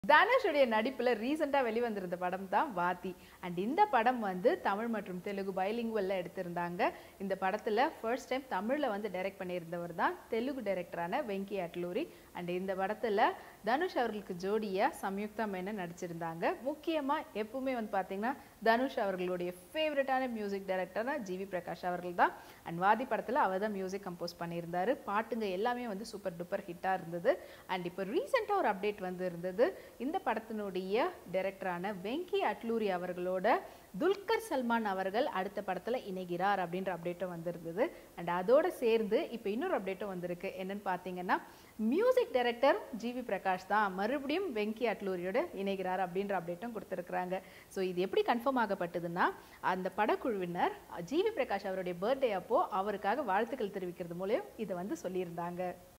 தனுஷுடைய நடிப்புல ரீசெண்டா வெளிவந்திருந்த படம் தான் வாத்தி அண்ட் இந்த படம் வந்து தமிழ் மற்றும் தெலுங்கு பைலிங்குவல்ல எடுத்திருந்தாங்க இந்த படத்துல ஃபர்ஸ்ட் டைம் தமிழ்ல வந்து டைரக்ட் பண்ணியிருந்தவர் தான் தெலுங்கு டைரக்டரான வெங்கி அட்லூரி அண்ட் இந்த படத்துல தனுஷ் அவர்களுக்கு ஜோடியா சம்யுக்தா மேனன் நடிச்சிருந்தாங்க முக்கியமா எப்பவுமே வந்து பாத்தீங்கன்னா தனுஷ் அவர்களுடைய ஃபேவரட்டான மியூசிக் டைரக்டர்னா ஜிவி பிரகாஷ் அவர்கள் தான் அண்ட் வாதி படத்துல அவர் தான் மியூசிக் கம்போஸ் பண்ணியிருந்தாரு பாட்டுங்க எல்லாமே வந்து சூப்பர் டூப்பர் ஹிட்டா இருந்தது அண்ட் இப்போ ரீசெண்டாக ஒரு அப்டேட் வந்து இருந்தது இந்த படத்தினுடைய டைரக்டரான வெங்கி அட்லூரி அவர்களோட துல்கர் சல்மான் அவர்கள் அடுத்த படத்துல இணைகிறார் அப்படின்ற அப்டேட்டும் வந்திருந்தது அண்ட் அதோட சேர்ந்து இப்போ இன்னொரு அப்டேட்டும் வந்திருக்கு என்னன்னு பார்த்தீங்கன்னா மியூசிக் டைரக்டர் ஜிவி பிரகாஷ் தான் மறுபடியும் வெங்கி அட்லூரியோட இணைகிறார் அப்படின்ற அப்டேட்டும் கொடுத்துருக்குறாங்க ஸோ இது எப்படி கன்ஃபார்ம் ஆகப்பட்டதுன்னா அந்த படக்குழுவினர் ஜிவி பிரகாஷ் அவருடைய பர்த்டே அப்போ அவருக்காக வாழ்த்துக்கள் தெரிவிக்கிறது மூலம் இதை வந்து சொல்லியிருந்தாங்க